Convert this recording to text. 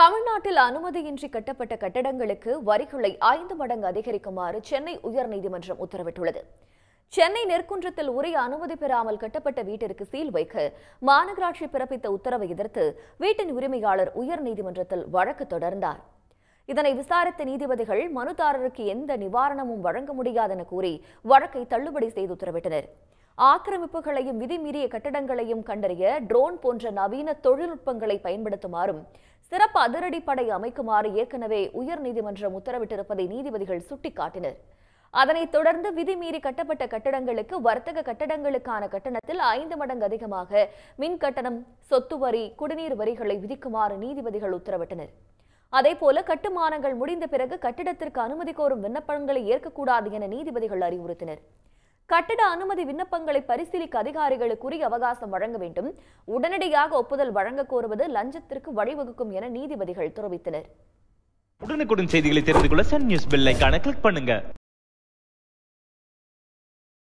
தமிழ்நாட்டில் அனுமதியின்றி கட்டப்பட்ட கட்டடங்களுக்கு வரிகளை ஐந்து மடங்கு அதிகரிக்குமாறு சென்னை உயர்நீதிமன்றம் உத்தரவிட்டுள்ளது சென்னை நெற்குன்றத்தில் உரிய அனுமதி பெறாமல் கட்டப்பட்ட வீட்டிற்கு சீல் வைக்க மாநகராட்சி பிறப்பித்த உத்தரவை எதிர்த்து வீட்டின் உரிமையாளர் உயர்நீதிமன்றத்தில் வழக்கு தொடர்ந்தார் இதனை விசாரித்த நீதிபதிகள் மனுதாரருக்கு எந்த நிவாரணமும் வழங்க முடியாதென கூறி வழக்கை தள்ளுபடி செய்து உத்தரவிட்டனர் ஆக்கிரமிப்புகளையும் விதிமீறிய கட்டடங்களையும் கண்டறிய ட்ரோன் போன்ற நவீன தொழில்நுட்பங்களை பயன்படுத்துமாறும் சிறப்பு அதிரடிப்படை அமைக்குமாறு ஏற்கனவே உயர்நீதிமன்றம் உத்தரவிட்டிருப்பதை நீதிபதிகள் சுட்டிக்காட்டினர் அதனைத் தொடர்ந்து விதிமீறி கட்டப்பட்ட கட்டடங்களுக்கு வர்த்தக கட்டடங்களுக்கான கட்டணத்தில் ஐந்து மடங்கு அதிகமாக மின் கட்டணம் சொத்து வரி குடிநீர் வரிகளை விதிக்குமாறு நீதிபதிகள் உத்தரவிட்டனர் அதேபோல கட்டுமானங்கள் முடிந்த பிறகு கட்டிடத்திற்கு அனுமதி கோரும் விண்ணப்பங்களை ஏற்கக்கூடாது என நீதிபதிகள் அறிவுறுத்தினர் கட்டிட அனுமதி விண்ணப்பங்களை பரிசீலிக்க அதிகாரிகளுக்கு உரிய அவகாசம் வழங்க வேண்டும் உடனடியாக ஒப்புதல் வழங்க கோருவது லஞ்சத்திற்கு வழிவகுக்கும் என நீதிபதிகள் தெரிவித்தனர் உடனுக்குடன் செய்திகளை தெரிந்து கொள்ள சன் நியூஸ் பெல் ஐகானை கிளிக் பண்ணுங்க